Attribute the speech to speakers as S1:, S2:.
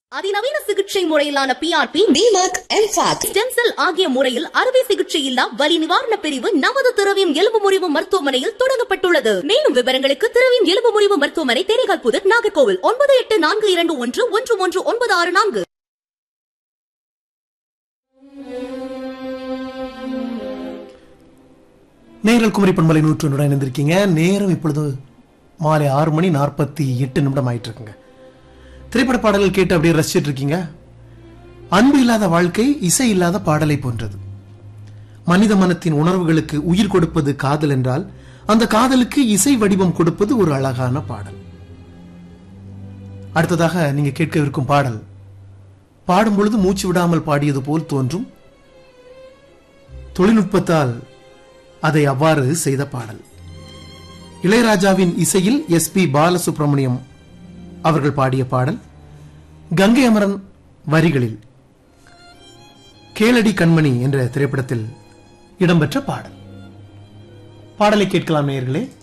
S1: அதிநவீன சிகிச்சை முறையிலான பிஆர்பி
S2: டிமார்க் எம்ஃபாக்
S1: ஸ்டெம் செல் ஆகிய முறையில் அறுவை சிகிச்சை இல்லா வலி நிவாரண பிரிவு நமது திரவியம் எலும்பு முறிவு மருத்துவமனையில் தொடங்கப்பட்டுள்ளது மேலும் விவரங்களுக்கு திரவியம் எலும்பு முறிவு மருத்துவமனை தேனிகால் புதர் நாகர்கோவில் ஒன்பது எட்டு நான்கு இரண்டு ஒன்று ஒன்று ஒன்று ஒன்பது ஆறு நான்கு
S3: நேரல் குமரி பண்பலை நூற்றுடன் இணைந்திருக்கீங்க நேரம் இப்பொழுது மாலை ஆறு மணி நாற்பத்தி எட்டு நிமிடம் ஆயிட்டு இருக்குங்க திரைப்பட பாடல்கள் கேட்டு அப்படியே ரசிச்சிட்டு இருக்கீங்க அன்பு இல்லாத வாழ்க்கை இசை இல்லாத பாடலை போன்றது மனித மனத்தின் உணர்வுகளுக்கு உயிர் கொடுப்பது காதல் என்றால் அந்த காதலுக்கு இசை வடிவம் கொடுப்பது ஒரு அழகான பாடல் அடுத்ததாக நீங்க கேட்கவிருக்கும் பாடல் பாடும் பொழுது மூச்சு விடாமல் பாடியது போல் தோன்றும் தொழில்நுட்பத்தால் அதை அவ்வாறு செய்த பாடல் இளையராஜாவின் இசையில் எஸ் பி பாலசுப்ரமணியம் அவர்கள் பாடிய பாடல் கங்கை அமரன் வரிகளில் கேளடி கண்மணி என்ற திரைப்படத்தில் இடம்பெற்ற பாடல் பாடலை கேட்கலாம் நேயர்களே